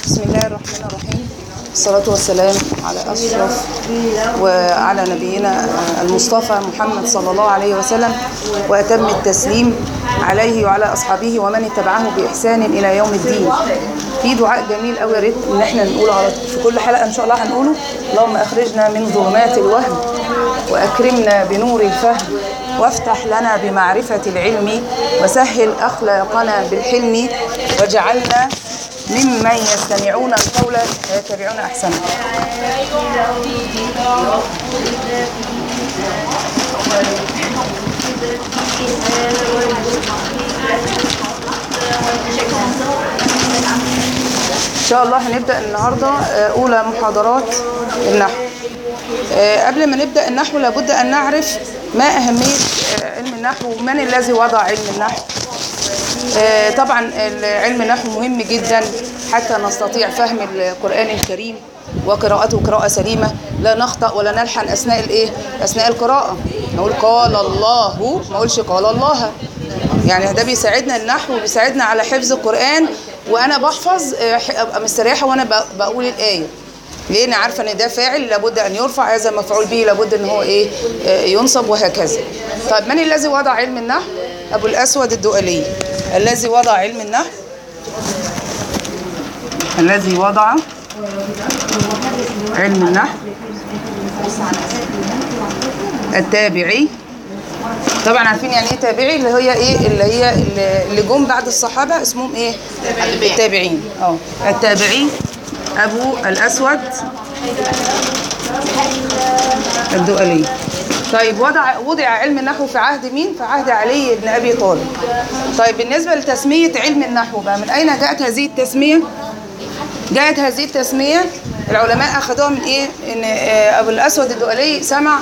بسم الله الرحمن الرحيم الصلاة والسلام على أشرف وعلى نبينا المصطفى محمد صلى الله عليه وسلم وأتم التسليم عليه وعلى أصحابه ومن اتبعه بإحسان إلى يوم الدين في دعاء جميل قوي يا ريت إن احنا نقوله على في كل حلقة إن شاء الله هنقوله اللهم أخرجنا من ظلمات الوهم وأكرمنا بنور الفهم وافتح لنا بمعرفة العلم وسهل أخلاقنا بالحلم واجعلنا ممن يستمعون القول فيتبعون أحسنه إن شاء الله هنبدأ النهاردة أولى محاضرات النحو قبل ما نبدأ النحو لابد أن نعرف ما أهمية علم النحو ومن الذي وضع علم النحو طبعا علم النحو مهم جدا حتى نستطيع فهم القرآن الكريم وقراءته قراءة سليمة لا نخطأ ولا نلحن أثناء الإيه؟ أثناء القراءة نقول قال الله ما أقولش قال الله يعني ده بيساعدنا النحو وبيساعدنا على حفظ القرآن وأنا بحفظ أبقى مستريحة وأنا بقول الآية ليه انا عارفه ان ده فاعل لابد ان يرفع هذا مفعول به لابد ان هو ايه ينصب وهكذا طيب من الذي وضع علم النحو ابو الاسود الدؤلي الذي وضع علم النحو الذي وضع علم النحو التابعي طبعا عارفين يعني ايه تابعي اللي هي ايه اللي هي اللي جم بعد الصحابه اسمهم ايه التابعين اه التابعي أبو الأسود الدؤلي طيب وضع وضع علم النحو في عهد مين؟ في عهد علي بن أبي طالب طيب بالنسبة لتسمية علم النحو بقى من أين جاءت هذه التسمية؟ جاءت هذه التسمية العلماء أخذوها من إيه؟ إن أبو الأسود الدؤلي سمع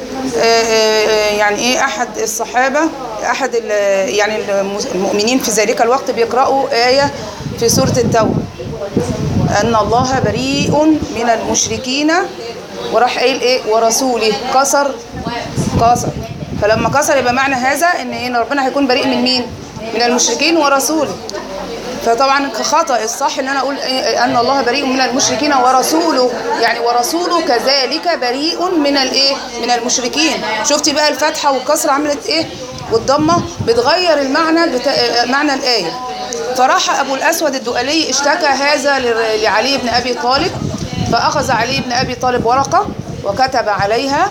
يعني إيه أحد الصحابة أحد يعني المؤمنين في ذلك الوقت بيقرأوا آية في سورة التوبة أن الله بريء من المشركين وراح قايل إيه ورسوله كسر كسر فلما كسر يبقى معنى هذا إن إيه ربنا هيكون بريء من مين؟ من المشركين ورسوله فطبعا خطأ الصح إن أنا أقول إيه أن الله بريء من المشركين ورسوله يعني ورسوله كذلك بريء من الإيه؟ من المشركين شفتي بقى الفتحة والكسرة عملت إيه؟ والضمة بتغير المعنى بتا... معنى الآية فراح أبو الأسود الدؤلي اشتكى هذا لعلي بن أبي طالب فأخذ علي بن أبي طالب ورقة وكتب عليها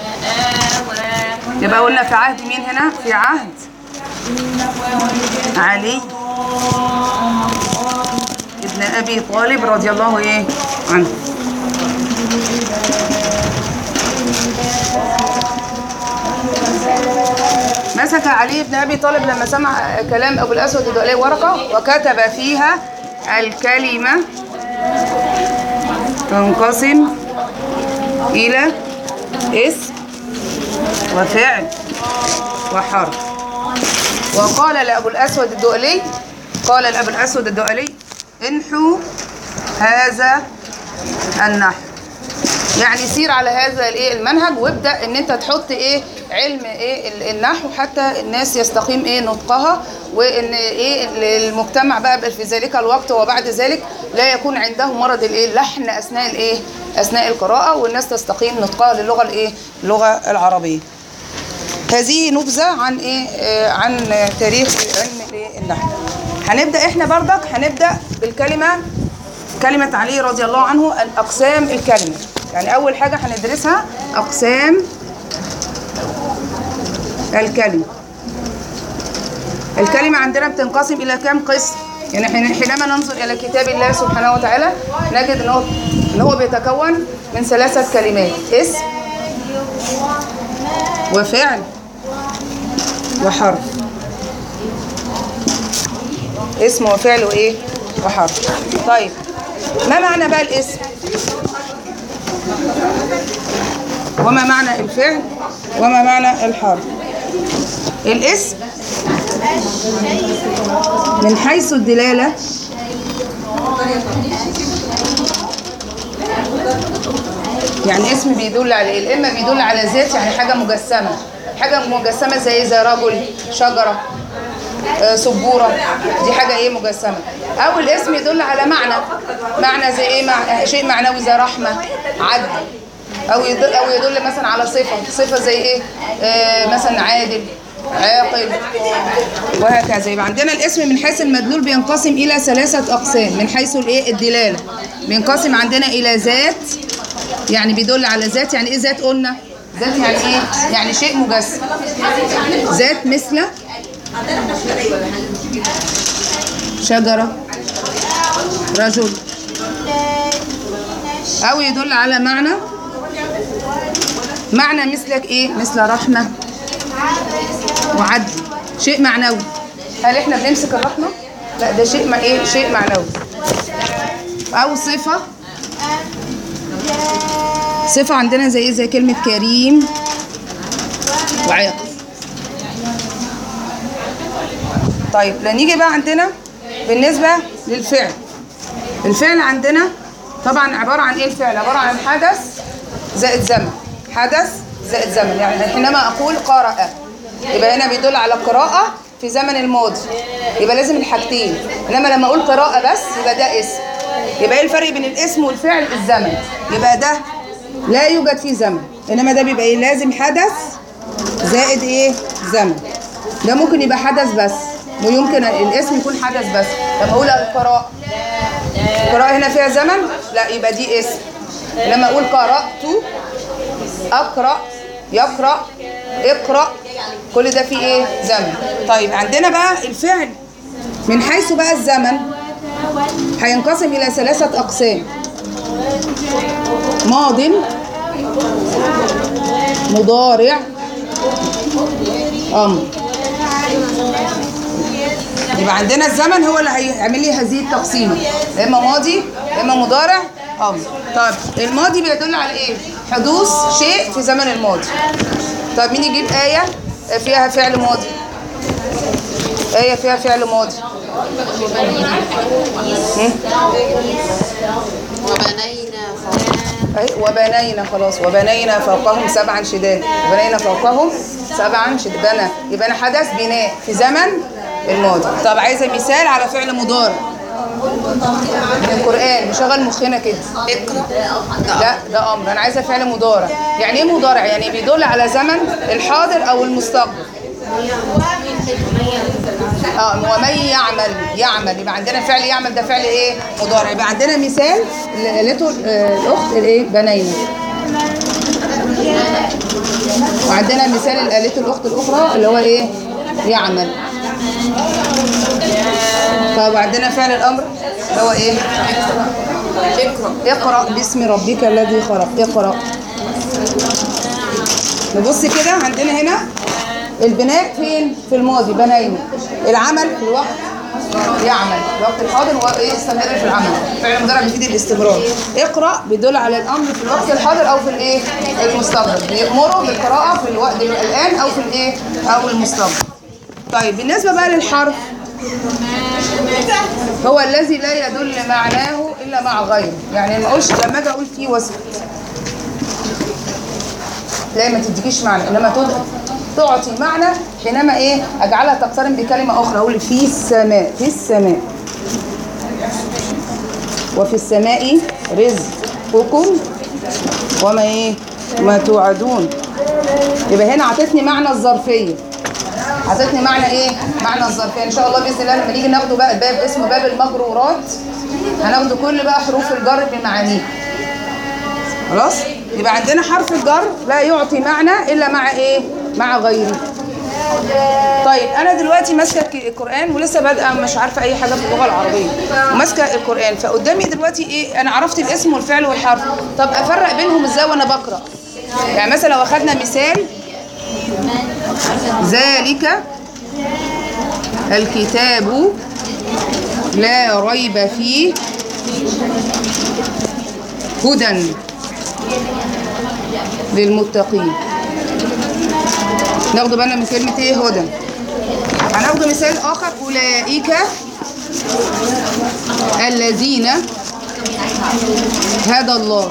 يبقى قلنا في عهد مين هنا في عهد علي ابن أبي طالب رضي الله إيه عنه مسك علي بن ابي طالب لما سمع كلام ابو الاسود الدؤلي ورقه وكتب فيها الكلمه تنقسم الى اسم وفعل وحرف وقال لابو الاسود الدؤلي قال لابو الاسود الدؤلي انحوا هذا النحو يعني سير على هذا الايه المنهج وابدا ان انت تحط ايه علم ايه النحو حتى الناس يستقيم ايه نطقها وان ايه المجتمع بقى في ذلك الوقت وبعد ذلك لا يكون عنده مرض الايه اللحن اثناء الايه اثناء القراءه والناس تستقيم نطقها للغه الايه اللغه العربيه هذه نبذه عن ايه آه عن تاريخ علم الايه النحو هنبدا احنا بردك هنبدا بالكلمه كلمه علي رضي الله عنه الاقسام الكلمه يعني اول حاجه هندرسها اقسام الكلمة الكلمة عندنا بتنقسم إلى كام قسم يعني حينما ننظر إلى كتاب الله سبحانه وتعالى نجد إن هو, إن هو بيتكون من ثلاثة كلمات اسم وفعل وحرف اسم وفعل وإيه وحرف طيب ما معنى بقى الاسم وما معنى الفعل وما معنى الحرف الاسم من حيث الدلالة يعني اسم بيدل على ايه اما بيدل على ذات يعني حاجة مجسمة حاجة مجسمة زي زي رجل شجرة آه، سبورة دي حاجة ايه مجسمة او الاسم يدل على معنى معنى زي ايه مع... شيء معنوي زي رحمه عدل او يدل او يدل مثلا على صفه صفه زي ايه آه مثلا عادل عاقل وهكذا يبقى عندنا الاسم من حيث المدلول بينقسم الى ثلاثه اقسام من حيث الايه الدلاله بينقسم عندنا الى ذات يعني بيدل على ذات يعني ايه ذات قلنا ذات يعني ايه يعني شيء مجسد ذات مثل شجرة رجل أو يدل على معنى معنى مثلك إيه مثل رحمة وعدل شيء معنوي هل إحنا بنمسك الرحمة لا ده شيء ما إيه شيء معنوي أو صفة صفة عندنا زي إيه زي كلمة كريم وعاقل طيب لا نيجي بقى عندنا بالنسبة للفعل الفعل عندنا طبعا عبارة عن ايه الفعل عبارة عن حدث زائد زمن حدث زائد زمن يعني حينما اقول قرأ يبقى هنا بيدل على قراءة في زمن الماضي يبقى لازم الحاجتين انما لما اقول قراءة بس يبقى ده اسم يبقى ايه الفرق بين الاسم والفعل الزمن يبقى ده لا يوجد فيه زمن انما ده بيبقى ايه لازم حدث زائد ايه زمن ده ممكن يبقى حدث بس ويمكن الاسم يكون حدث بس لما اقول القراء القراءة هنا فيها زمن لا يبقى دي اسم لما اقول قرأت اقرأ يقرأ اقرأ كل ده فيه ايه زمن طيب عندنا بقى الفعل من حيث بقى الزمن هينقسم الى ثلاثة اقسام ماض مضارع امر يبقى عندنا الزمن هو اللي هيعمل لي هذه التقسيمه يا اما ماضي يا اما مضارع امر طيب الماضي بيدل على ايه حدوث شيء في زمن الماضي طب مين يجيب ايه فيها فعل ماضي ايه فيها فعل ماضي هم؟ وبنينا فوقهم أي وبنينا خلاص وبنينا فوقهم سبعا شداد وبنينا فوقهم سبعا شداد بنى يبقى انا حدث بناء في زمن الماضي طب عايزه مثال على فعل مضارع من القران نشغل مخنا كده اقرا لا ده امر انا عايزه فعل مضارع يعني ايه مضارع يعني بيدل على زمن الحاضر او المستقبل اه ومن يعمل يعمل يبقى عندنا فعل يعمل ده فعل ايه مضارع يبقى عندنا مثال اللي قالته آه، الاخت الايه بنينا وعندنا مثال اللي قالته الاخت الاخرى اللي هو ايه يعمل طب وعندنا فعل الامر اللي هو ايه اقرا اقرا باسم ربك الذي خلق اقرا نبص كده عندنا هنا البناء فين في الماضي بنينا العمل في الوقت يعمل الوقت الحاضر هو ايه يستمر في العمل فعل مضارع بيفيد الاستمرار اقرا بيدل على الامر في الوقت الحاضر او في الايه المستقبل بيامره بالقراءه في الوقت الان او في الايه او المستقبل طيب بالنسبه بقى للحرف هو الذي لا يدل معناه الا مع غيره يعني ما اقولش لما اجي اقول فيه واسكت لا ما تديكيش معنى انما تد- تعطي معنى حينما ايه اجعلها تقترن بكلمه اخرى اقول في السماء في السماء وفي السماء رزقكم وما ايه ما توعدون يبقى هنا عطتني معنى الظرفيه عطتني معنى ايه معنى الظرفيه ان شاء الله باذن الله لما نيجي ناخده بقى باب اسمه باب المجرورات هناخده كل بقى حروف الجر بمعانيه خلاص يبقى عندنا حرف الجر لا يعطي معنى الا مع ايه مع غيره طيب انا دلوقتي ماسكه ك- القران ولسه بادئه مش عارفه اي حاجه في اللغه العربيه وماسكه القران فقدامي دلوقتي ايه انا عرفت الاسم والفعل والحرف طب افرق بينهم ازاي وانا بقرا يعني مثلا لو اخدنا مثال ذلك الكتاب لا ريب فيه هدى للمتقين ناخد بالنا من كلمة ايه هدى هناخد مثال اخر اولئك الذين هدى الله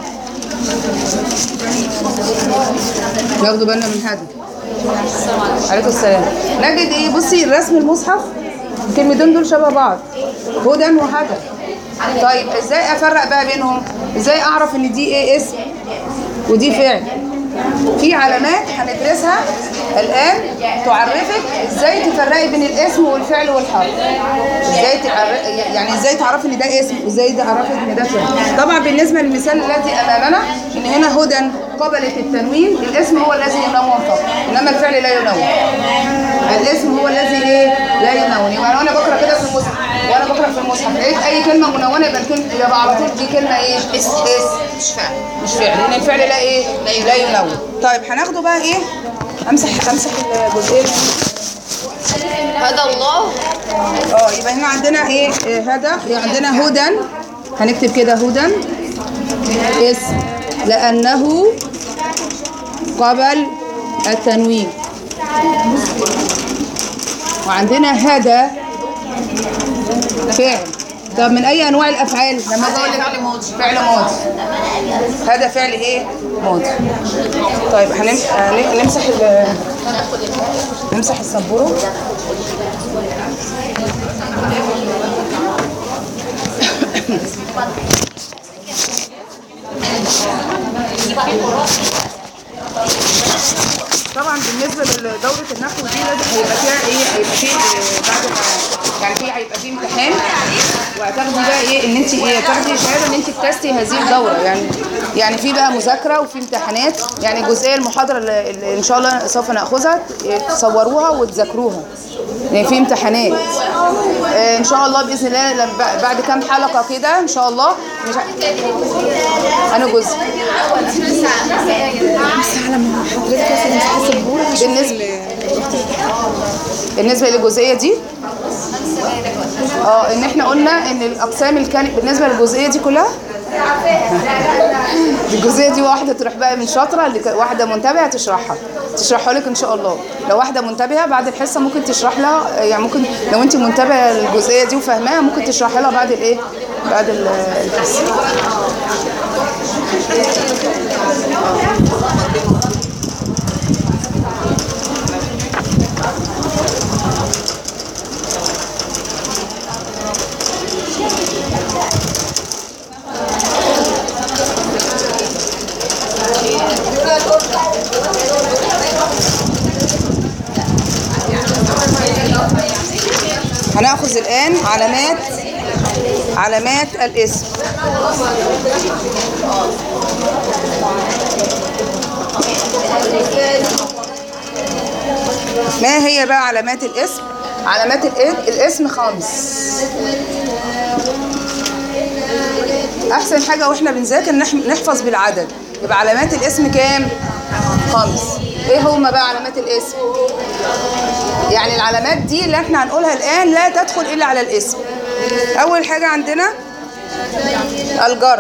ناخد بالنا من هدى عليكم السلام نجد ايه بصي الرسم المصحف الكلمتين دول شبه بعض هدى وهدى طيب ازاي افرق بقى بينهم ازاي اعرف ان دي ايه اسم ودي فعل في علامات هندرسها الان تعرفك ازاي تفرقي بين الاسم والفعل والحرف ازاي تعرف يعني ازاي تعرفي ان ده اسم وازاي تعرفي ان ده فعل طبعا بالنسبه للمثال الذي امامنا ان هنا هدى قبلت التنوين الاسم هو الذي ينون فقط انما الفعل لا ينون الاسم هو الذي ايه لا ينون يبقى وانا بقرا كده في المصحف وانا بقرا في المصحف لقيت اي كلمه منونه يبقى الكلمه يبقى على طول دي كلمه ايه اسم اسم مش فعل مش فعل لان الفعل لا ايه لا ينون طيب هناخده بقى ايه امسح امسح الجزئيه دي. هدى الله اه يبقى هنا عندنا ايه إيه هذا يعني عندنا هدى هنكتب كده هدى اسم لانه قبل التنوين وعندنا هدى فعل طب من اي انواع الافعال لما بقول لك فعل ماضي. فعل ماضي هذا فعل ايه ماضي طيب هنم... هن- نمسح ال... نمسح السبوره طبعا بالنسبه لدوره النحو دي لازم هيبقى فيها ايه هيبقى فيه آه، بعد ما يعني في هيبقى فيه امتحان وهتاخدي بقى ايه ان انت ايه تاخدي شهاده ان انت اجتزتي هذه الدوره يعني يعني في بقى مذاكره وفي امتحانات يعني الجزئيه المحاضره اللي اللي ان شاء الله سوف ناخذها تصوروها وتذاكروها يعني في امتحانات آه، ان شاء الله باذن الله لما- بعد كام حلقه كده ان شاء الله مش ع- انا جزء بالنسبه بالنسبه للجزئيه دي اه ان احنا قلنا ان الاقسام الكلمه بالنسبه للجزئيه دي كلها الجزئيه دي واحده تروح بقى من شاطره اللي ك- واحده منتبهه تشرحها تشرحها لك ان شاء الله لو واحده منتبهه بعد الحصه ممكن تشرح لها يعني ممكن لو انت منتبهه للجزئيه دي وفاهماها ممكن تشرحي لها بعد الايه بعد ال- الحصه هناخذ الآن علامات علامات الاسم ما هي بقى علامات الاسم علامات الإ- الاسم خمس احسن حاجه واحنا بنذاكر نح- نحفظ بالعدد يبقى علامات الاسم كام خمس ايه هما بقى علامات الاسم يعني العلامات دي اللي احنا هنقولها الان لا تدخل الا على الاسم اول حاجه عندنا الجر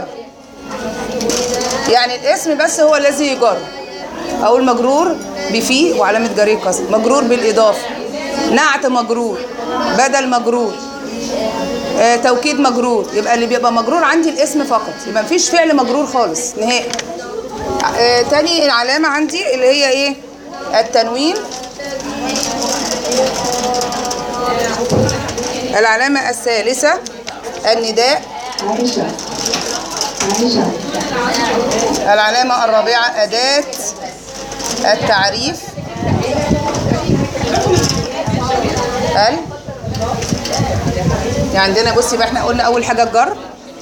يعني الاسم بس هو الذي يجر او المجرور بفي وعلامه جريه كسر مجرور بالاضافه نعت مجرور بدل مجرور آه، توكيد مجرور يبقى اللي بيبقى مجرور عندي الاسم فقط يبقى مفيش فعل مجرور خالص نهائي آه، تاني العلامة عندي اللي هي ايه التنوين العلامة الثالثة النداء عائشة عائشة العلامة الرابعة أداة التعريف ال يعني عندنا بصي بقى احنا قلنا أول حاجة الجر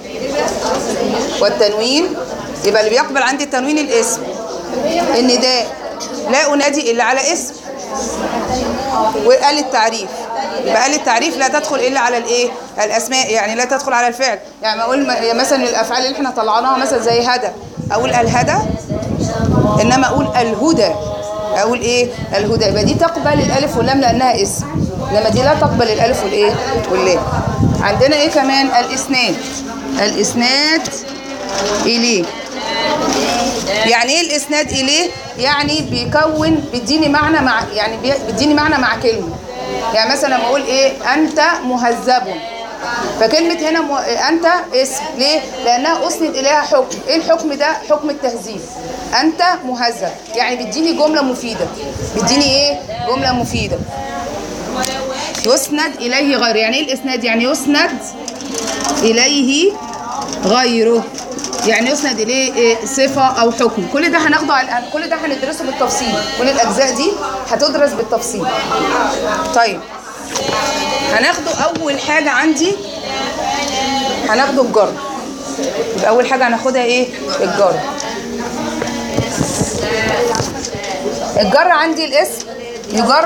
والتنوين يبقى اللي بيقبل عندي التنوين الاسم النداء لا أنادي إلا على اسم وقال التعريف يبقى قال التعريف لا تدخل الا على الايه الاسماء يعني لا تدخل على الفعل يعني ما اقول م- مثلا الافعال اللي احنا طلعناها مثلا زي هدى اقول الهدى انما اقول الهدى اقول ايه الهدى يبقى دي تقبل الالف واللام لانها اسم انما دي لا تقبل الالف والايه واللام عندنا ايه كمان الاسناد الاسناد اليه يعني ايه الاسناد اليه يعني بيكون بيديني معنى مع يعني بي- بيديني معنى مع كلمه يعني مثلا لما اقول ايه انت مهذب فكلمه هنا م... انت اسم ليه لانها اسند اليها حكم ايه الحكم ده حكم التهذيب انت مهذب يعني بيديني جمله مفيده بيديني ايه جمله مفيده يسند اليه غيره يعني ايه الاسناد يعني يسند اليه غيره يعني يسند اليه إيه صفه او حكم كل ده هناخده على كل ده هندرسه بالتفصيل كل الاجزاء دي هتدرس بالتفصيل طيب هناخده اول حاجه عندي هناخده الجر يبقى اول حاجه هناخدها ايه الجر الجر عندي الاسم يجر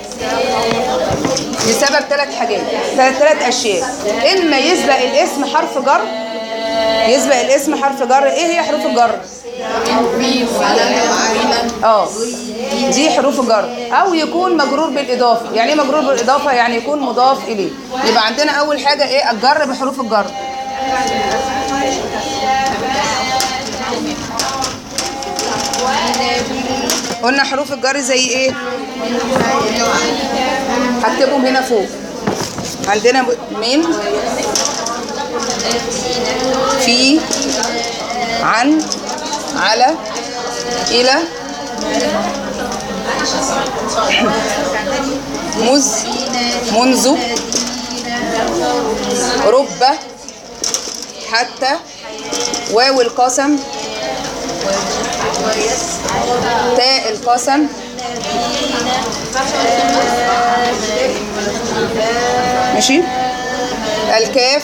بسبب ثلاث حاجات ثلاث اشياء اما يسبق الاسم حرف جر يسبق الاسم حرف جر ايه هي حروف الجر اه دي حروف جر او يكون مجرور بالاضافه يعني ايه مجرور بالاضافه يعني يكون مضاف اليه يبقى عندنا اول حاجه ايه الجر بحروف الجر قلنا حروف الجر زي ايه هكتبهم هنا فوق عندنا من في عن على إلى مذ منذ رب حتى واو القسم تاء القسم ماشي الكاف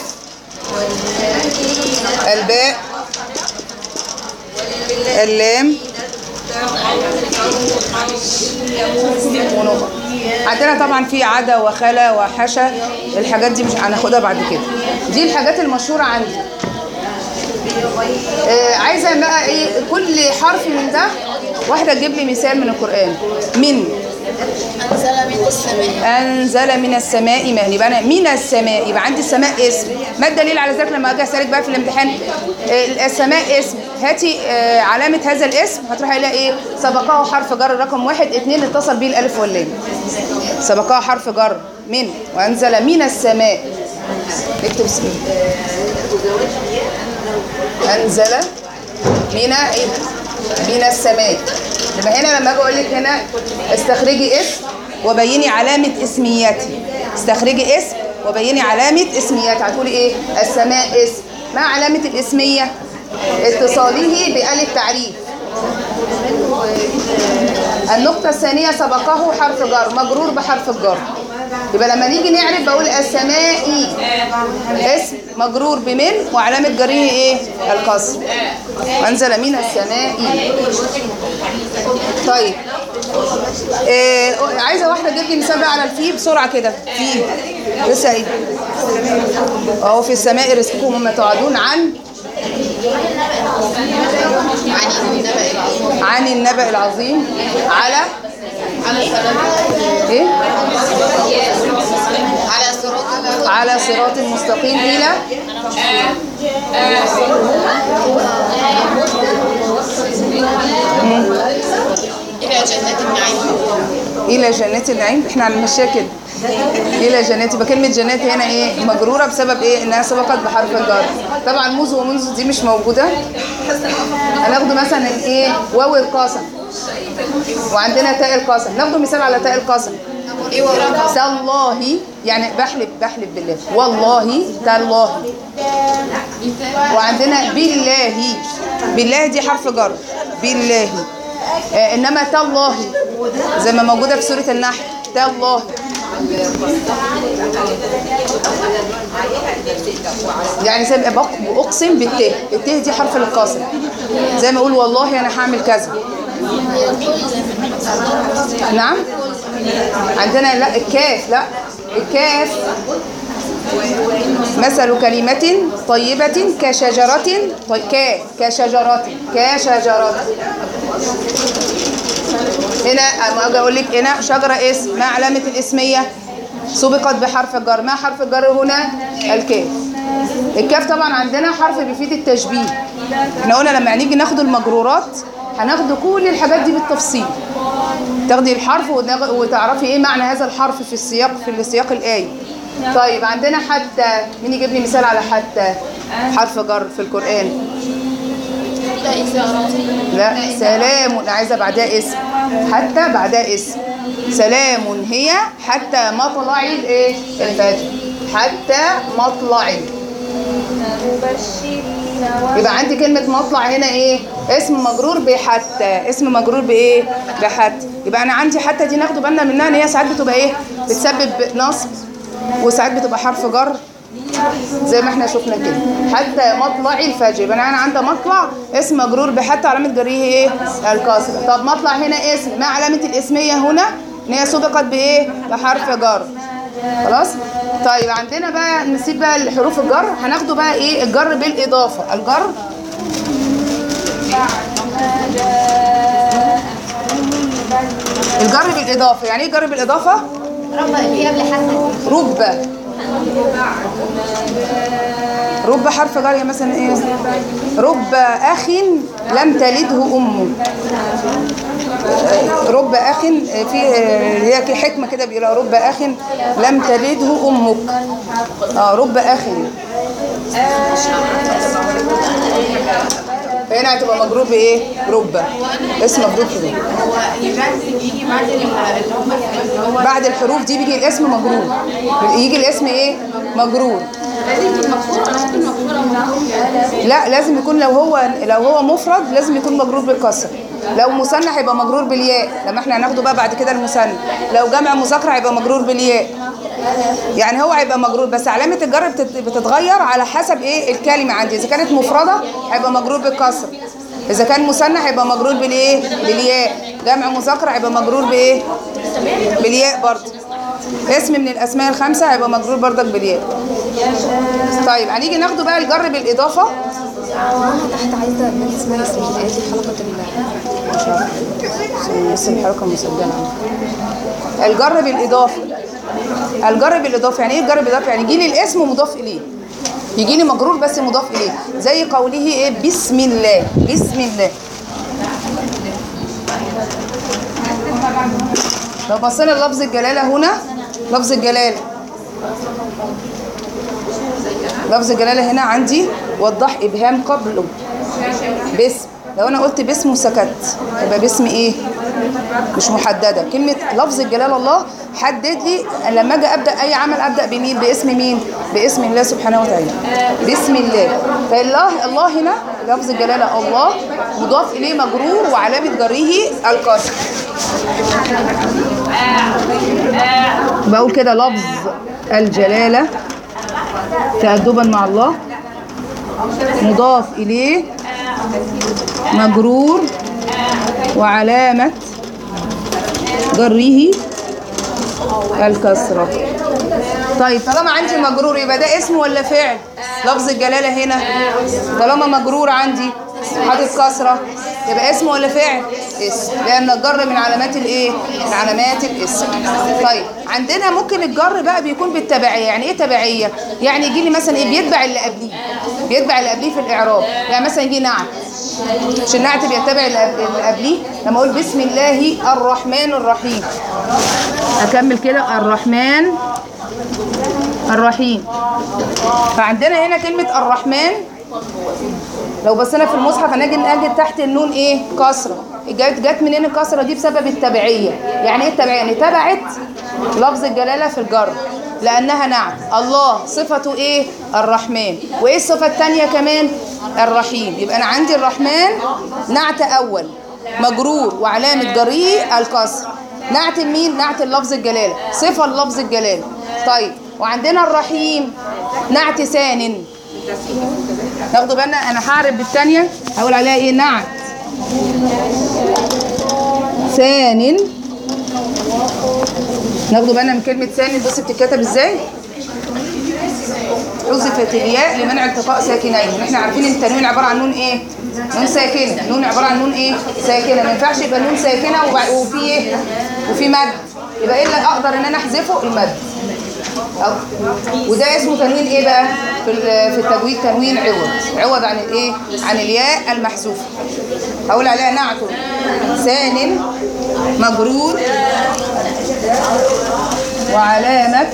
الباء اللام ونقط عندنا طبعا في عدا وخلا وحشا الحاجات دي مش هناخدها بعد كده دي الحاجات المشهوره عندي آه عايزه بقى ايه كل حرف من ده واحده تجيب لي مثال من القران من أنزل من السماء انزل من السماء ماء يبقى انا من السماء يبقى عندي السماء اسم ما الدليل على ذلك لما اجي اسالك بقى في الامتحان آه، السماء اسم هاتي آه، علامه هذا الاسم هتروح قايله ايه سبقه حرف جر رقم واحد اتنين اتصل به الالف واللام سبقه حرف جر من وانزل من السماء نكتب اسمه انزل من ايه من السماء يبقى هنا لما اجي اقول لك هنا استخرجي اسم وبيني علامه اسميتي استخرجي اسم وبيني علامه اسميتي هتقولي ايه السماء اسم ما علامه الاسميه اتصاله بآل التعريف النقطة الثانية سبقه حرف جر مجرور بحرف الجر يبقى لما نيجي نعرف بقول السماء اسم مجرور بمن وعلامة جره ايه الكسر انزل من السماء طيب إيه عايزه واحده تجيب لي مثال بقى على الفي بسرعه كده في لسه ايه اهو في السماء رزقكم وما توعدون عن عن النبأ العظيم على ايه على صراط على صراط مستقيم الى إلى جنات النعيم الى جنات النعيم احنا هنمشيها كده الى جنات يبقى كلمه جنات هنا ايه مجروره بسبب ايه انها سبقت بحرف الجر طبعا موز ومنذ دي مش موجوده هناخده مثلا ايه واو القاسم وعندنا تاء القاسم ناخده مثال على تاء القاسم إيه وراء تالله يعني بحلف بحلف بالله والله تالله وعندنا بالله بالله دي حرف جر بالله آه انما تالله زي ما موجوده في سوره النحل تالله يعني زي ما بق- اقسم بالته الته دي حرف القاسم زي ما اقول والله انا هعمل كذا نعم عندنا لا الكاف لا الكاف مثل كلمة طيبة كشجرة طي... ك كشجرة كشجرة هنا اما اجي اقول لك هنا شجرة اسم ما علامة الاسمية سبقت بحرف الجر ما حرف الجر هنا الكاف الكاف طبعا عندنا حرف بيفيد التشبيه احنا قلنا لما نيجي ناخد المجرورات هناخد كل الحاجات دي بالتفصيل تاخدي الحرف ونغ- وتعرفي ايه معنى هذا الحرف في السياق في السياق الآية طيب عندنا حتى مين يجيب لي مثال على حتى حرف جر في القرآن لا سلام أنا عايزة بعدها اسم حتى بعدها اسم سلام هي حتى مطلع الايه الفجر حتى مطلع يبقى عندي كلمة مطلع هنا ايه اسم مجرور بحتى اسم مجرور بايه بحتى يبقى انا عندي حتى دي ناخد بالنا منها ان هي ساعات بتبقى ايه بتسبب نصب وساعات بتبقى حرف جر زي ما احنا شفنا كده حتى مطلع الفجر يبقى انا عندي مطلع اسم مجرور بحتى علامه جريه ايه الكسره طب مطلع هنا اسم ما علامه الاسميه هنا ان هي سبقت بايه بحرف جر خلاص طيب عندنا بقى نسيب بقى الحروف الجر هناخده بقى ايه الجر بالاضافه الجر الجر بالاضافه يعني ايه الجر بالاضافه ربع اللي هي قبل حسن رب رب حرف جر مثلا ايه رب اخ لم تلده امه رب اخ في هي كي حكمه كده بيقولها رب اخ لم تلده امك اه رب اخ هنا هتبقى مجرور بايه رب اسم مجرور كده هو يجي بعد اللي هم اللي هو بعد الحروف دي بيجي الاسم مجرور يجي الاسم ايه مجرور لازم مكسوره انا ممكن مكسوره ومكسوره لا لازم يكون لو هو لو هو مفرد لازم يكون مجرور بالكسر لو مثنى هيبقى مجرور بالياء لما احنا هناخده بقى بعد كده المثنى لو جمع مذكر هيبقى مجرور بالياء يعني هو هيبقى مجرور بس علامه الجر بتت- بتتغير على حسب ايه الكلمه عندي اذا كانت مفرده هيبقى مجرور بالكسر اذا كان مثنى هيبقى مجرور بالايه بالياء جمع مذكر هيبقى مجرور بايه بالياء برضه اسم من الاسماء الخمسه هيبقى مجرور برضك بالياء طيب هنيجي ناخده بقى الجر بالاضافه تحت عايزه بنت اسمها ياسمين قالت لي حلقه ال بس الحركه مسجله الجر بالاضافه الجر بالاضافه يعني ايه الجر بالاضافه يعني يجي لي الاسم مضاف اليه يجي لي مجرور بس مضاف اليه زي قوله ايه بسم الله بسم الله لو بصينا للفظ الجلاله هنا لفظ الجلاله لفظ الجلاله هنا عندي وضح ابهام قبله باسم لو انا قلت باسم وسكت يبقى باسم ايه مش محدده كلمه لفظ الجلال الله حدد لي لما اجي ابدا اي عمل ابدا بمين باسم مين باسم الله سبحانه وتعالى باسم الله فالله الله هنا لفظ الجلاله الله مضاف اليه مجرور وعلامه جره الكسر بقول كده لفظ الجلاله تأدبا مع الله مضاف إليه مجرور وعلامة جره الكسرة طيب طالما عندي مجرور يبقى ده اسم ولا فعل لفظ الجلالة هنا طالما مجرور عندي حاطط كسرة يبقى اسم ولا فعل اسم لأن الجر من علامات الايه من علامات الاسم طيب عندنا ممكن الجر بقى بيكون بالتبعية يعني ايه تبعية يعني يجي لي مثلا ايه بيتبع اللي قبليه بيتبع اللي قبليه في الإعراب يعني مثلا يجي نعت مش النعت بيتبع اللي قبل- اللي قبليه لما اقول بسم الله الرحمن الرحيم اكمل كده الرحمن الرحيم فعندنا هنا كلمة الرحمن لو بصينا في المصحف هنجي نجد تحت النون ايه كسرة جت جت منين الكسرة دي بسبب التبعية يعني ايه التبعية يعني تبعت لفظ الجلالة في الجر لأنها نعم الله صفته ايه الرحمن وايه الصفة التانية كمان الرحيم يبقى أنا عندي الرحمن نعت أول مجرور وعلامة جريه الكسر نعت مين نعت اللفظ الجلالة صفة اللفظ الجلالة طيب وعندنا الرحيم نعت ثان ناخدوا بالنا انا هعرف بالثانيه هقول عليها ايه نعت ثان ناخدوا بالنا من كلمه ثان بص بتتكتب ازاي حذفت الياء لمنع التقاء ساكنين احنا عارفين ان التنوين عباره عن نون ايه نون ساكنه نون عباره عن نون ايه ساكنه ما ينفعش يبقى نون ساكنه وبع- وفي ايه وفي مد يبقى ايه اللي اقدر ان انا احذفه المد أو- وده اسمه تنوين ايه بقى في ال- في التجويد تنوين عوض عوض عن الايه عن الياء المحذوفه هقول عليها نعت ثان مجرور وعلامه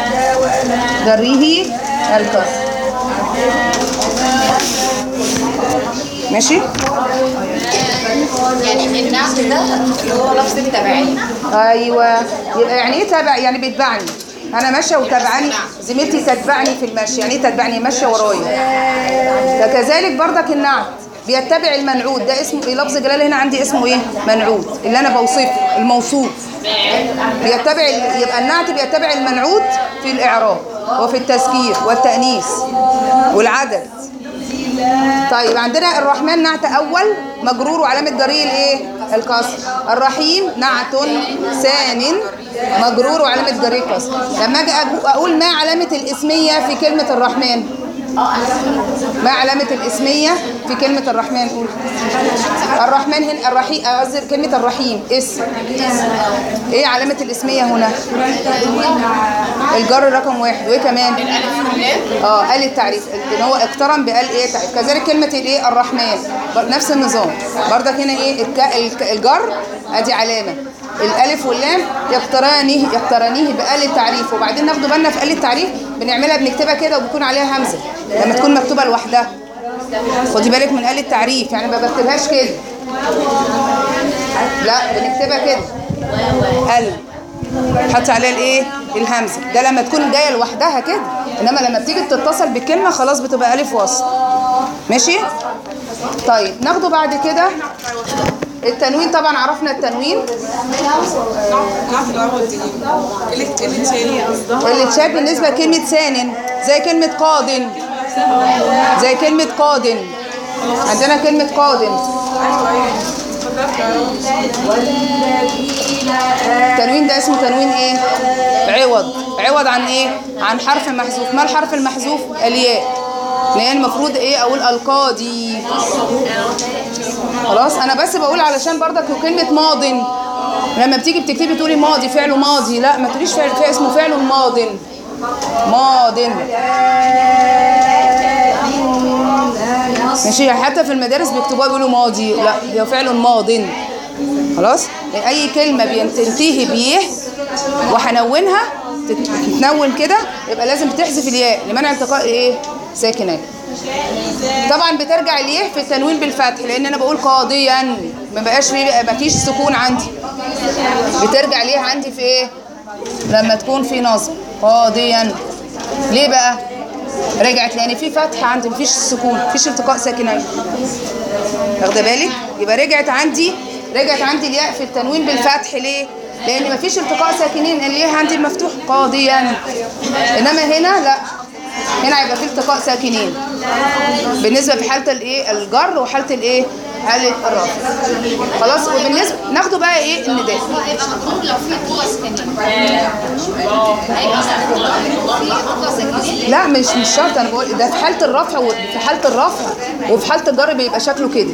جره الكسر ماشي يعني النعت ده اللي هو لفظ التبعية ايوه يبقى يعني ايه تابع يعني بيتبعني انا ماشيه وتابعني زميلتي تتبعني في المشي يعني ايه تتبعني ماشيه ورايا فكذلك برضك النعت بيتبع المنعوت ده اسمه ايه لفظ جلاله هنا عندي اسمه ايه منعوت اللي انا بوصفه الموصوف بيتبع ال- يبقى النعت بيتبع المنعوت في الاعراب وفي التذكير والتانيث والعدد طيب عندنا الرحمن نعت اول مجرور وعلامه جريه الايه الكسر الرحيم نعت ثان مجرور وعلامه جريه الكسر لما اجي أجو- اقول ما علامه الاسميه في كلمه الرحمن ما علامة الاسمية في كلمة الرحمن قول الرحمن هنا الرحيم قصدي كلمة الرحيم اسم ايه علامة الاسمية هنا الجر رقم واحد وايه كمان اه قال التعريف ان هو اقترن بقال ايه تعريف كذلك كلمة الايه الرحمن بر- نفس النظام برضك هنا ايه الك- الك- الجر ادي علامة الالف واللام يقترانيه يقترانيه بقال التعريف وبعدين ناخد بالنا في قال التعريف بنعملها بنكتبها كده وبيكون عليها همزة لما تكون مكتوبة لوحدها خدي بالك من قال التعريف يعني ما بكتبهاش كده لا بنكتبها كده ال حط عليها الايه الهمزه ده لما تكون جايه لوحدها كده انما لما بتيجي تتصل بالكلمه خلاص بتبقى الف وصل ماشي طيب ناخده بعد كده التنوين طبعا عرفنا التنوين نعرف الأول دي اللي اللي تاني قصدها اللي اتشاب بالنسبه لكلمه سان زي كلمه قاض زي كلمه قاض عندنا كلمه قاض التنوين ده اسمه تنوين ايه عوض عوض عن ايه عن حرف محذوف ما الحرف المحذوف الياء لان المفروض ايه اقول القاضي خلاص انا بس بقول علشان برضك كلمه ماض لما بتيجي بتكتبي تقولي ماضي فعله ماضي لا ما تقوليش فعل فعل اسمه فعل ماض ماض ماشي حتى في المدارس بيكتبوها بيقولوا ماضي لا هي فعل ماض خلاص اي كلمه بتنتهي بيه وهنونها تت- تتنون كده يبقى لازم تحذف الياء لمنع التقاء ايه ساكنات طبعا بترجع الياء في التنوين بالفتح لان انا بقول قاضيا ما بقاش فيه ما فيش سكون عندي بترجع ليه عندي في ايه لما تكون في نصب قاضيا ليه بقى رجعت لان في فتح عندي مفيش سكون مفيش التقاء ساكنين واخده بالك يبقى رجعت عندي رجعت عندي الياء في التنوين بالفتح ليه لان مفيش التقاء ساكنين الياء عندي مفتوح قاضيا انما هنا لا هنا هيبقى في التقاء ساكنين بالنسبه في حاله الايه الجر وحاله الايه حاله الرفع خلاص وبالنسبه ناخده بقى ايه النداء هيبقى مطلوب لو في قوة سكنية هيبقى مطلوب لو في قوة سكنية لا مش مش شرط انا بقول ده في حاله الرفع وفي حاله الرفع وفي حاله الجر بيبقى شكله كده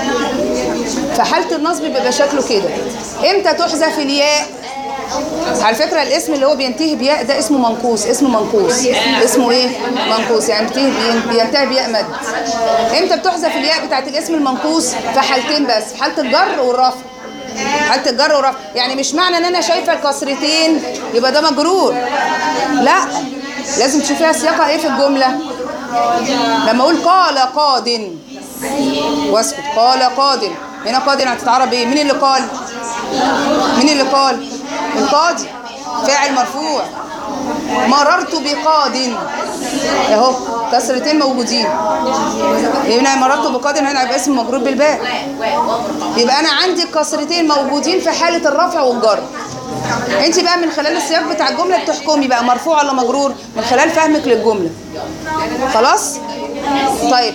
في حاله النصب بيبقى شكله كده امتى تحذف الياء على فكرة الاسم اللي هو بينتهي بياء ده اسمه منقوص اسمه منقوص اسمه ايه منقوص يعني بينتهي بين- بينتهي بياء مد امتى بتحذف الياء بتاعت الاسم المنقوص في حالتين بس في حالة الجر والرفع حالة الجر والرفع يعني مش معنى ان انا شايفة الكسرتين يبقى ده مجرور لا لازم تشوفيها سياقها ايه في الجملة لما اقول قال قاد واسكت قال قاد هنا قاد هتتعرب ايه مين اللي قال مين اللي قال القاضي فاعل مرفوع مررت بقاد اهو كسرتين موجودين هنا مررت بقاد هنا يبقى اسم مجرور بالباء يبقى انا عندي الكسرتين موجودين في حاله الرفع والجر انت بقى من خلال السياق بتاع الجمله بتحكمي بقى مرفوع ولا مجرور من خلال فهمك للجمله خلاص طيب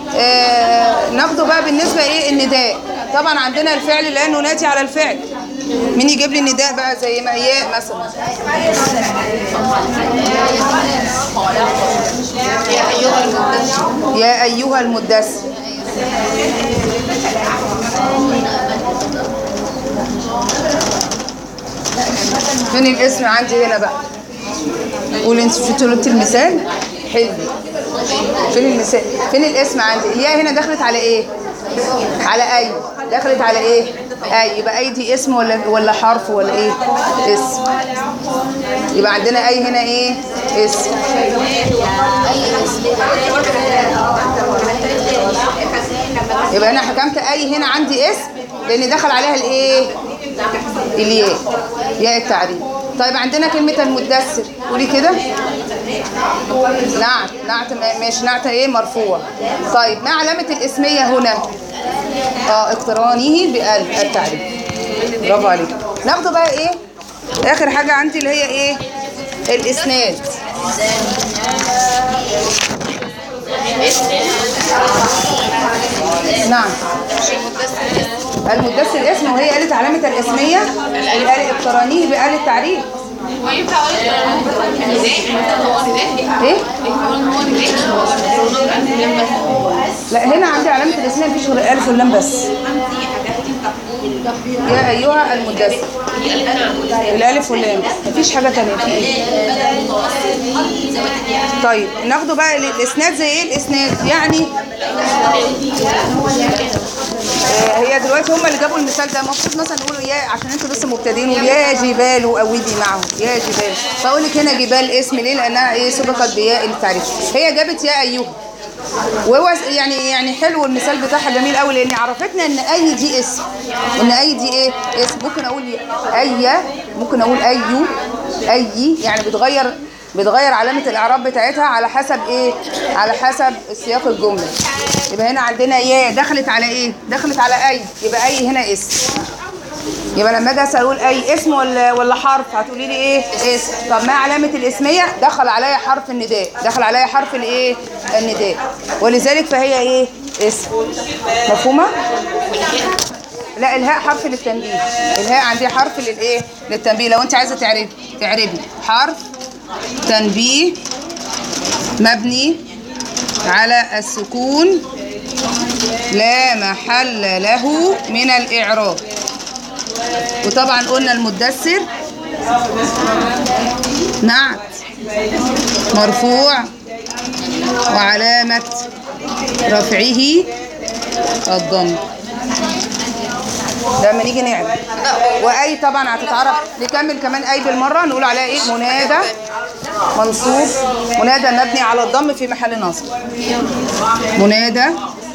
آه ناخده بقى بالنسبه ايه النداء طبعا عندنا الفعل لانه ناتي على الفعل مين يجيب لي النداء بقى زي ما ياء مثلا يا أيها المدثر يا ايها المدثر فين الاسم عندي هنا بقى قول انت شو قلت المثال حلو فين المثال فين الاسم عندي الياء هنا دخلت على ايه على اي دخلت على ايه اي يبقى اي دي اسم ولا ولا حرف ولا ايه اسم يبقى عندنا اي هنا ايه اسم يبقى انا حكمت اي هنا عندي اسم لان دخل عليها الايه الياء ياء التعريف طيب عندنا كلمة المدثر قولي كده نعت نعت مش نعت ايه مرفوع طيب ما علامة الاسمية هنا اه اقترانه بال التعريف برافو عليك ناخده بقى ايه اخر حاجة عندي اللي هي ايه الاسناد نعم المدثر اسم وهي قالت علامة الاسمية اللي قال اقترانيه بآل التعريف وينفع اقول نداء هو نداء ايه ينفع اقول هو نداء لا هنا عندي علامة الاسمية مفيش غير الالف واللام بس يا ايها المدثر الالف واللام مفيش حاجة تانية في ايه طيب ناخده بقى ال- الاسناد زي ايه الاسناد يعني آه، هي دلوقتي هم اللي جابوا المثال ده المفروض مثلا نقولوا يا عشان انتوا لسه مبتدئين يا جبال اويدي معهم يا جبال فاقول لك هنا جبال اسم ليه لانها ايه سبقت بياء التعريف هي جابت يا ايها وهو يعني يعني حلو المثال بتاعها جميل قوي لان عرفتنا ان اي دي اسم ان اي دي ايه اسم ممكن اقول اي ممكن اقول اي اي يعني بتغير بتغير علامة الإعراب بتاعتها على حسب إيه؟ على حسب سياق الجملة. يبقى هنا عندنا يا دخلت على إيه؟ دخلت على أي، يبقى أي هنا اسم. يبقى لما اجي اسال اقول اي اسم ولا ولا حرف هتقولي لي ايه اسم طب ما علامه الاسميه دخل عليا حرف النداء دخل عليا حرف الايه النداء ولذلك فهي ايه اسم مفهومه لا الهاء حرف للتنبيه الهاء عندي حرف للايه للتنبيه لو انت عايزه تعربي تعربي حرف تنبيه مبني على السكون لا محل له من الاعراب وطبعا قلنا المدثر نعت مرفوع وعلامة رفعه الضم لما نيجي نعرف واي طبعا هتتعرف نكمل كمان اي بالمره نقول عليها ايه منادى منصوب منادى مبني على الضم في محل نصب منادى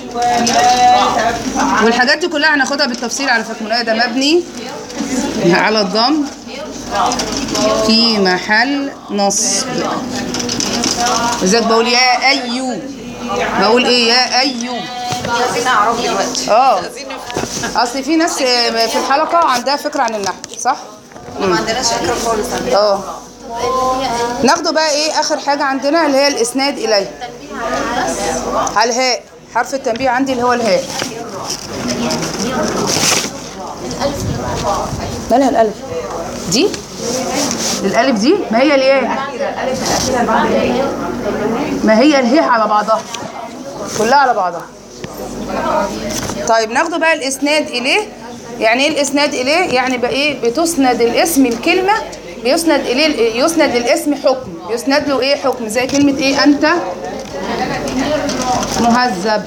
والحاجات دي كلها هناخدها بالتفصيل على فكره منادى مبني على الضم في محل نصب لذلك بقول يا ايو بقول ايه يا ايو عايزين اعرف دلوقتي اه اصل في ناس في الحلقه عندها فكره عن النحو صح ما عندناش فكره خالص عن اه ناخده بقى ايه اخر حاجه عندنا اللي هي الاسناد اليه على الهاء حرف التنبيه عندي اللي هو الهاء مالها الالف دي الالف دي ما هي الياء ما هي الهاء على بعضها كلها على بعضها طيب ناخده بقى الاسناد اليه يعني ايه الاسناد اليه يعني بقى ايه بتسند الاسم الكلمه بيسند اليه يسند الاسم حكم يسند له ايه حكم زي كلمه ايه انت مهذب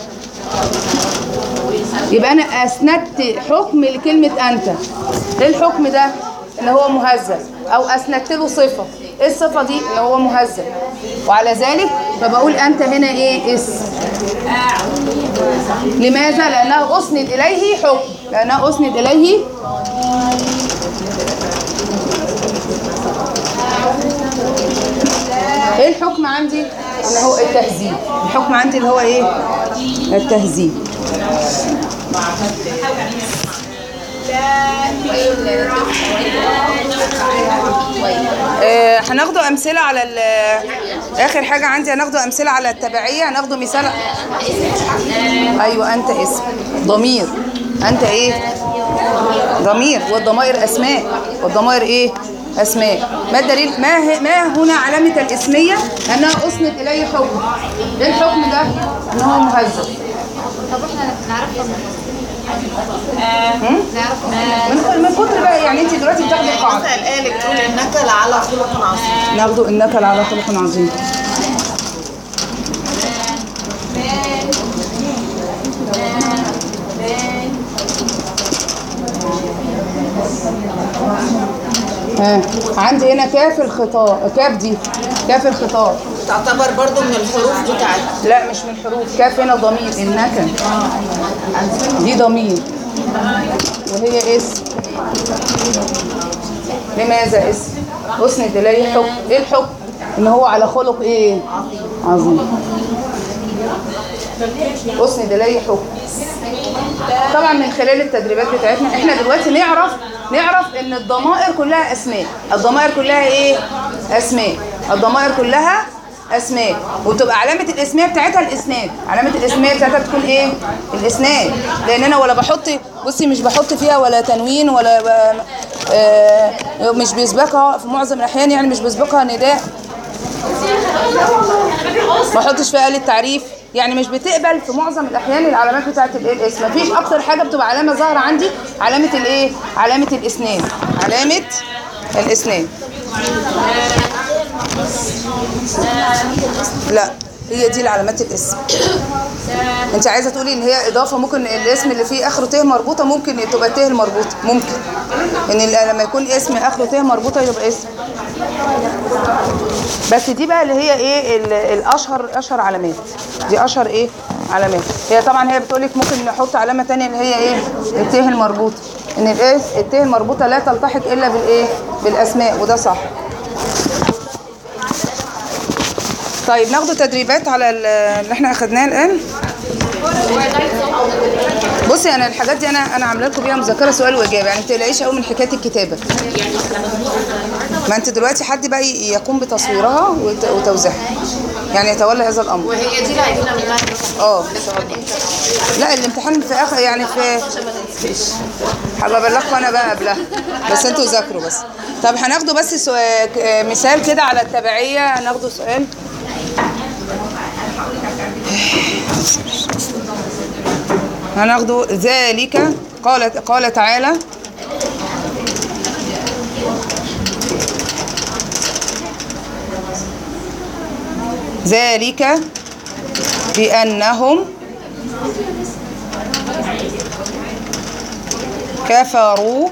يبقى انا اسندت حكم لكلمه انت ايه الحكم ده ان هو مهذب او اسندت له صفه ايه الصفه دي ان هو مهذب وعلى ذلك فبقول انت هنا ايه اسم لماذا لانها اسند اليه حكم لانها اسند اليه ايه الحكم عندي اللي هو التهذيب الحكم عندي اللي هو ايه التهذيب آه، هناخدوا امثله على ال- اخر حاجه عندي هناخدوا امثله على التبعيه هناخدوا مثال ايوه انت اسم ضمير انت ايه ضمير والضمائر اسماء والضمائر ايه اسماء ما الدليل ما ه- ما هنا علامه الاسميه انها اسند اليه حكم ايه الحكم ده ان هو مهذب طب احنا نعرفها هم؟ من من كتر بقى يعني انت دلوقتي بتاخدي القاعده قالك تقول انك لعلى خلق عظيم ناخده انك لعلى خلق عظيم ها عندي هنا كاف الخطاب كاف دي كاف الخطاب تعتبر برضو من الحروف بتاعت لا مش من الحروف كاف هنا ضمير انك دي ضمير وهي اسم لماذا اسم اسند اليه حكم ايه الحكم ان هو على خلق ايه عظيم اسند اليه حكم طبعا من خلال التدريبات بتاعتنا احنا دلوقتي نعرف نعرف ان الضمائر كلها اسماء الضمائر كلها ايه اسماء الضمائر كلها اسماء وتبقى علامه الاسميه بتاعتها الاسناد علامه الاسميه بتاعتها تكون ايه الاسناد لان انا ولا بحط بصي مش بحط فيها ولا تنوين ولا ب... آه مش بيسبقها في معظم الاحيان يعني مش بيسبقها نداء ما احطش فيها آلة تعريف يعني مش بتقبل في معظم الاحيان العلامات بتاعه الايه الاسم مفيش اكتر حاجه بتبقى علامه ظاهره عندي علامه الايه علامه الاسنان علامه الاسنان لا هي دي العلامات الاسم انت عايزه تقولي ان هي اضافه ممكن الاسم اللي فيه اخره ت مربوطه ممكن تبقى ت المربوطه ممكن ان ال- لما يكون اسم اخره ت مربوطه يبقى اسم بس دي بقى اللي هي ايه ال- الاشهر اشهر علامات دي اشهر ايه علامات هي طبعا هي بتقولك ممكن نحط علامه تانية اللي هي ايه الت المربوطه ان الايه الت المربوطه لا تلتحق الا بالايه بالاسماء وده صح طيب ناخد تدريبات على ال- اللي احنا اخدناه الان بصي انا الحاجات دي انا انا عامله لكم بيها مذكره سؤال واجابه يعني ما تقلقيش قوي من حكايه الكتابه ما انت دلوقتي حد بقى يقوم بتصويرها وت- وتوزيعها يعني يتولى هذا الامر وهي دي اللي هيجينا منها اه ان شاء الله لا الامتحان في اخر يعني في هبقى ابلغكم انا بقى قبلها بس انتوا ذاكروا بس طب هناخده بس سؤال مثال كده على التبعيه هناخده سؤال هناخده ذلك قال قال تعالى ذلك بأنهم كفروا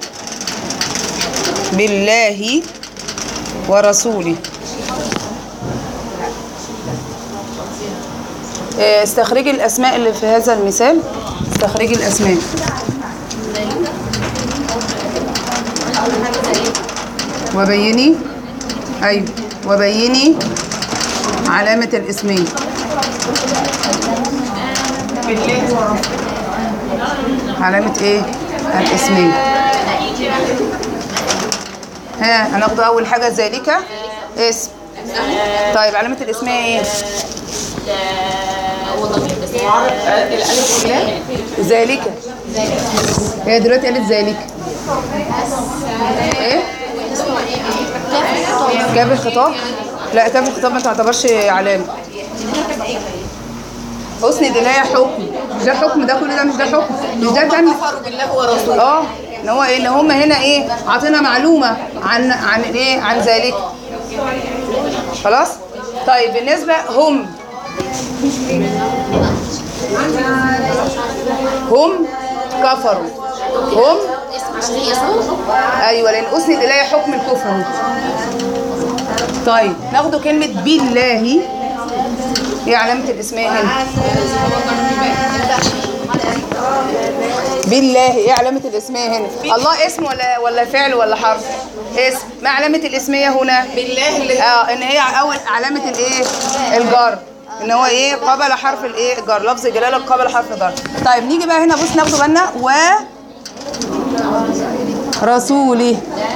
بالله ورسوله آه، استخرجي الأسماء اللي في هذا المثال استخرجي الأسماء وبيني أيوة وبيني علامة الاسمين علامة ايه؟ الاسمين ها هناخد أول حاجة ذلك اسم طيب علامة الاسمية ايه؟ ذلك هي دلوقتي قالت ذلك ايه؟ كاف الخطاب لا كاف الخطاب ما تعتبرش علامة اسند اليه حكم مش ده حكم ده كل ده مش ده حكم مش ده كان كفروا بالله ورسوله اه ان هو ايه ان هم هنا ايه عطينا معلومه عن عن ايه عن ذلك خلاص طيب بالنسبه هم هم كفروا هم اسم عشان هي اسم ايوه لان اسند الي حكم الكفر اهو. طيب ناخده كلمه بالله ايه علامه الاسميه هنا بالله ايه علامه الاسميه هنا الله اسم ولا ولا فعل ولا حرف اسم ما علامه الاسميه هنا بالله اللي اه ان هي اول علامه الايه الجر ان هو ايه قبل حرف الايه الجر لفظ جلاله قبل حرف جر طيب نيجي بقى هنا بص ناخده بالنا و رسوله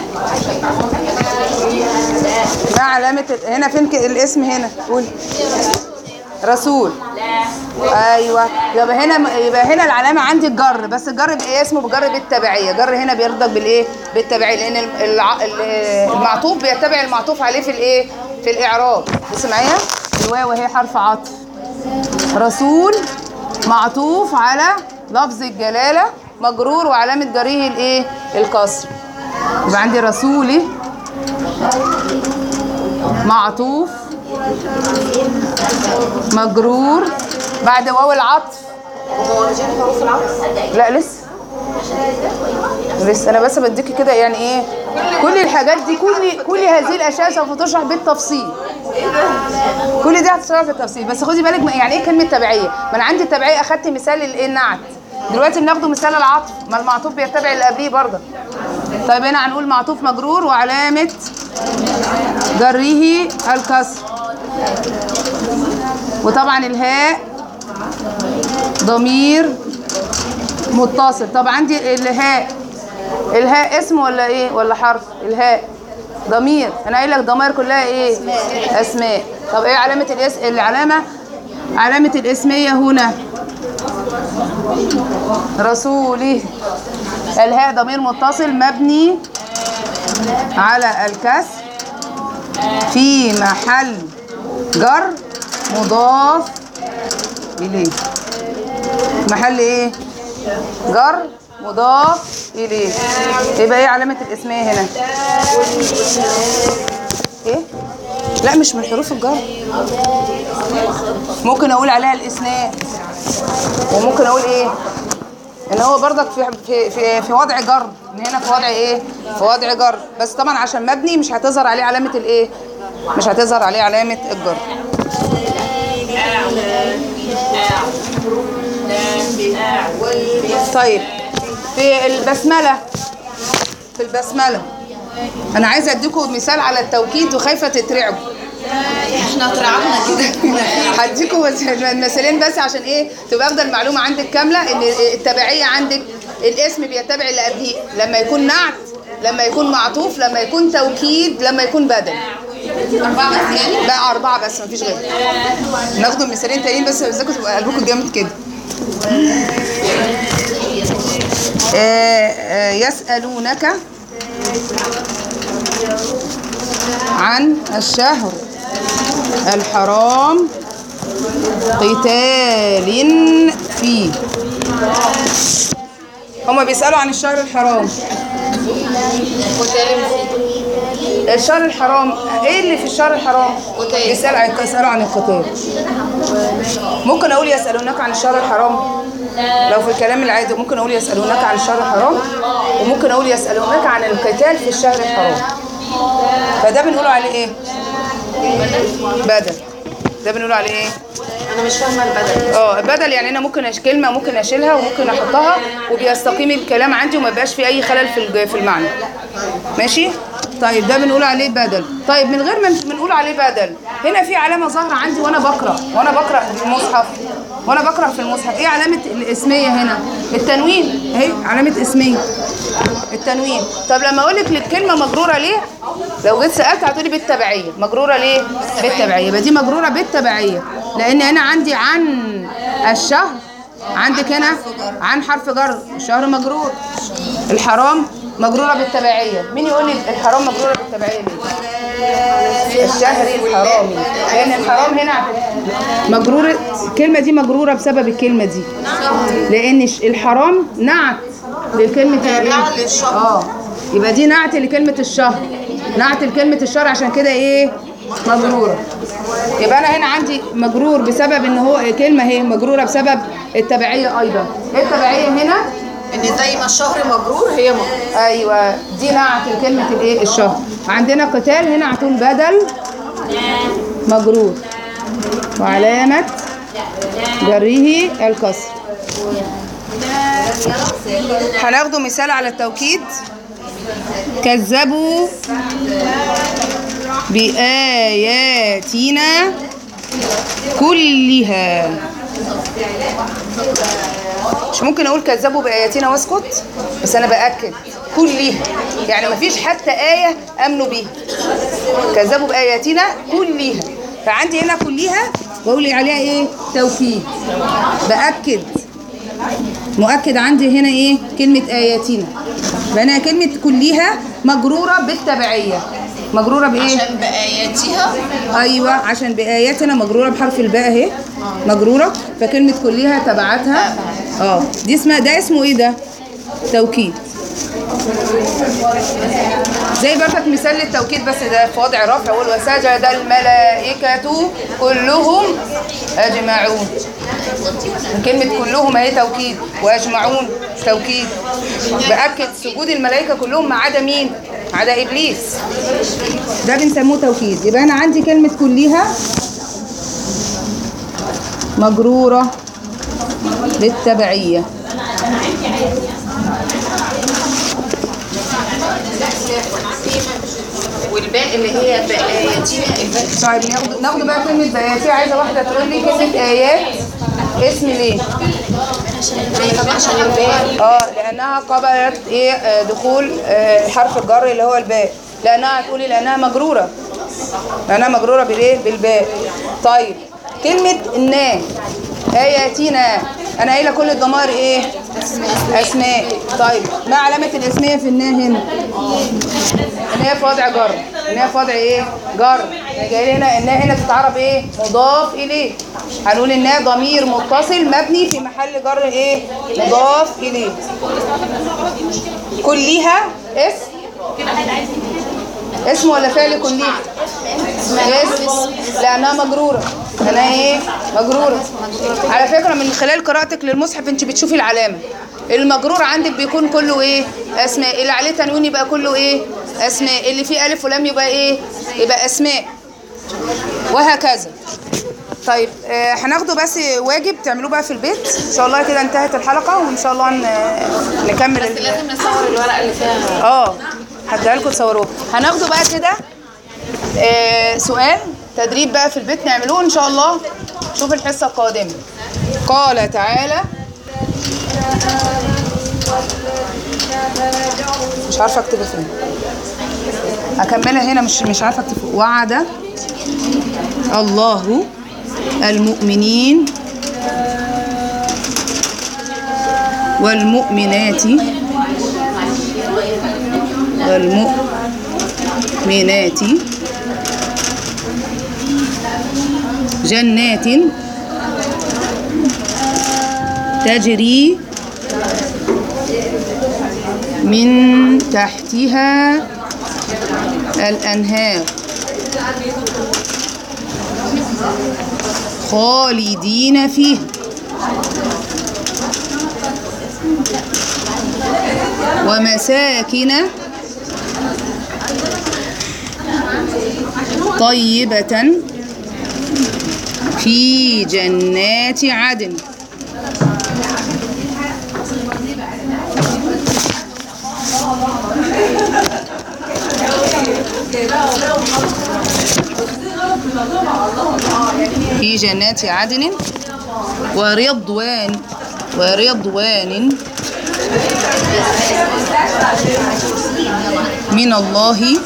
ما علامة ال- هنا فين ك- الاسم هنا قول رسول ايوه يبقى هنا يبقى هنا العلامه عندي الجر بس الجر بايه اسمه بجر بالتبعيه جر هنا بيرضك بالايه بالتبعيه لان ال- الع- ال- المعطوف بيتبع المعطوف عليه في الايه في الاعراب بص معايا الواو وهي حرف عطف رسول معطوف على لفظ الجلاله مجرور وعلامه جريه الايه الكسر يبقى عندي رسولي معطوف مجرور بعد واو العطف لا لسه لسه انا بس بديكي كده يعني ايه كل الحاجات دي كل كل هذه الاشياء سوف تشرح بالتفصيل كل دي هتشرح بالتفصيل بس خدي بالك من- يعني ايه كلمه تبعيه ما انا عندي التبعيه اخدت مثال الايه النعت دلوقتي بناخده مثال العطف ما المعطوف بيتبع اللي قبليه برضه طيب هنا هنقول معطوف مجرور وعلامة جره الكسر وطبعا الهاء ضمير متصل طب عندي الهاء الهاء اسم ولا ايه ولا حرف الهاء ضمير انا قايل لك ضمائر كلها ايه اسماء طب ايه علامه الاس العلامه علامه الاسميه هنا رسوله الهاء ضمير متصل مبني على الكسر في محل جر مضاف اليه محل ايه جر مضاف اليه يبقى ايه علامه الاسميه هنا ايه لا مش من حروف الجر ممكن اقول عليها الاسناد وممكن اقول ايه ان هو برضك في في في, في وضع جر ان هنا في وضع ايه في وضع جر بس طبعا عشان مبني مش هتظهر عليه علامه الايه مش هتظهر عليه علامه الجر طيب في البسمله في البسمله انا عايزه اديكم مثال على التوكيد وخايفه تترعبوا احنا اترعبنا كده هديكم بس- مثالين بس عشان ايه تبقى واخده المعلومه عندك كامله ان التبعيه عندك الاسم بيتبع اللي قبليه لما يكون نعت لما يكون معطوف لما يكون توكيد لما يكون بدل أربعة بس يعني بقى أربعة بس مفيش غير ناخدوا مثالين تانيين بس ازيكم تبقى قلبكم جامد كده آه، آه، يسألونك عن الشهر الحرام قتال فيه هما بيسألوا عن الشهر الحرام الشهر الحرام ايه اللي في الشهر الحرام قتال. يسأل عن يسألوا عن القتال ممكن اقول يسألونك عن الشهر الحرام لو في الكلام العادي ممكن اقول يسألونك عن الشهر الحرام وممكن اقول يسألونك عن القتال في الشهر الحرام فده بنقول عليه ايه بدل ده بنقول عليه ايه أنا مش فاهمة البدل اه بدل يعني انا ممكن أش... كلمه ممكن اشيلها وممكن احطها وبيستقيم الكلام عندي وما يبقاش في اي خلل في الج- في المعنى ماشي طيب ده بنقول عليه بدل طيب من غير ما نش- بنقول عليه بدل هنا في علامه ظاهره عندي وانا بقرا وانا بقرا في المصحف وانا بقرا في المصحف ايه علامه الاسميه هنا التنوين اهي علامه اسميه التنوين طب لما اقول لك الكلمه مجروره ليه لو جيت سالت هتقولي بالتبعيه مجروره ليه بالتبعيه يبقى دي مجروره بالتبعيه لان هنا عندي عن الشهر عندك هنا عن حرف جر الشهر مجرور الحرام مجروره بالتبعيه مين يقول لي الحرام مجروره بالتبعيه ليه الشهر الحرامي لان الحرام هنا مجرور الكلمه دي مجروره بسبب الكلمه دي لان ش- الحرام نعت لكلمه تابعة الايه للشهر. اه يبقى دي نعت لكلمه الشهر نعت لكلمه الشهر عشان كده ايه مجروره يبقى انا هنا عندي مجرور بسبب ان هو كلمه هي مجروره بسبب التبعيه ايضا ايه التبعيه هنا إن زي ما الشهر مجرور هي مجرور ايوه دي نعت لكلمه الايه الشهر عندنا قتال هنا هتقول بدل مجرور وعلامه جره الكسر هناخده مثال على التوكيد كذبوا بآياتنا كلها مش ممكن اقول كذبوا باياتنا واسكت بس انا باكد كلها يعني مفيش حتى ايه امنوا بيها كذبوا باياتنا كلها فعندي هنا كلها بقول عليها ايه توكيد باكد مؤكد عندي هنا ايه كلمه اياتنا فانا كلمه كلها مجروره بالتبعيه مجروره بايه عشان بآياتها ايوه عشان باياتنا مجروره بحرف الباء اهي مجروره فكلمه كلها تبعتها اه دي اسمها ده اسمه ايه ده توكيد زي برضك مثال للتوكيد بس ده في وضع رفع يقول وسجد الملائكة كلهم أجمعون كلمة كلهم اهي توكيد وأجمعون توكيد بأكد سجود الملائكة كلهم ما عدا مين؟ ما عدا إبليس ده بنسموه توكيد يبقى أنا عندي كلمة كلها مجرورة بالتبعية والباقي اللي هي بقاياتي طيب ناخد ناخد بقى كلمة بياتي عايزة واحدة تقول لي كلمة آيات اسم ليه؟ عشان الباقي اه لأنها قبلت ايه آه، دخول آه، حرف الجر اللي هو الباء لأنها هتقولي لأنها مجرورة لأنها مجرورة بالايه؟ بالباء طيب كلمة النا آياتنا أنا قايلة كل الضمائر ايه؟ أسماء طيب ما علامة الاسمية في النا هنا؟ ان هي في وضع جر ان هي في وضع ايه جر جاي هنا ان هنا تتعرب ايه مضاف اليه هنقول انها ضمير متصل مبني في محل جر ايه مضاف اليه كلها اسم اسم ولا فعل كلها اسم لانها مجروره انا ايه مجروره على فكره من خلال قراءتك للمصحف انت بتشوفي العلامه المجرور عندك بيكون كله ايه اسماء اللي عليه تنوين يبقى كله ايه اسماء اللي فيه الف ولام يبقى ايه يبقى اسماء وهكذا طيب آه، هناخده بس واجب تعملوه بقى في البيت ان شاء الله كده انتهت الحلقه وان شاء الله ن- نكمل ال- لازم نصور الورقه اللي فيها اه هديها لكم تصوروه هناخده بقى كده آه سؤال تدريب بقى في البيت نعملوه ان شاء الله شوف الحصه القادمه قال تعالى مش عارفه اكتبه فين هكملها هنا مش مش عارفه اكتب فين. وعد الله المؤمنين والمؤمنات والمؤمنات جنات تجري من تحتها الأنهار خالدين فيها ومساكن طيبة في جنات عدن في جنات عدن ورضوان ورضوان من الله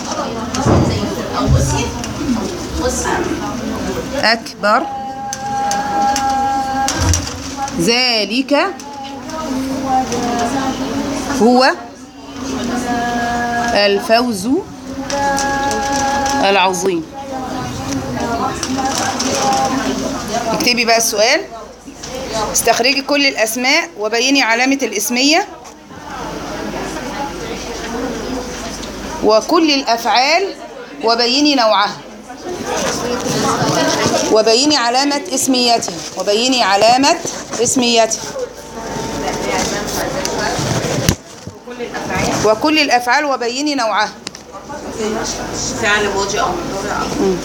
أكبر ذلك هو الفوز العظيم اكتبي بقى السؤال استخرجي كل الأسماء وبيني علامة الاسمية وكل الأفعال وبيني نوعها وبيني علامة اسميتها وبيني علامة اسميتها وكل الأفعال وبيني نوعها فعل ماضي او مضارع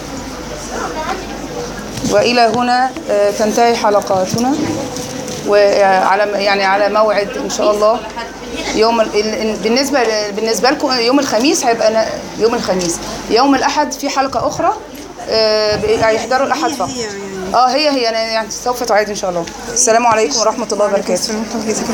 وإلى هنا آه، تنتهي حلقاتنا وعلى يعني على موعد إن شاء الله يوم ال- ال- بالنسبة ل- بالنسبة لكم يوم الخميس هيبقى نا- يوم الخميس يوم الأحد في حلقة أخرى آه، ب- هيحضروا الأحد فقط اه هي هي أنا يعني سوف تعيد إن شاء الله السلام عليكم ورحمة الله وبركاته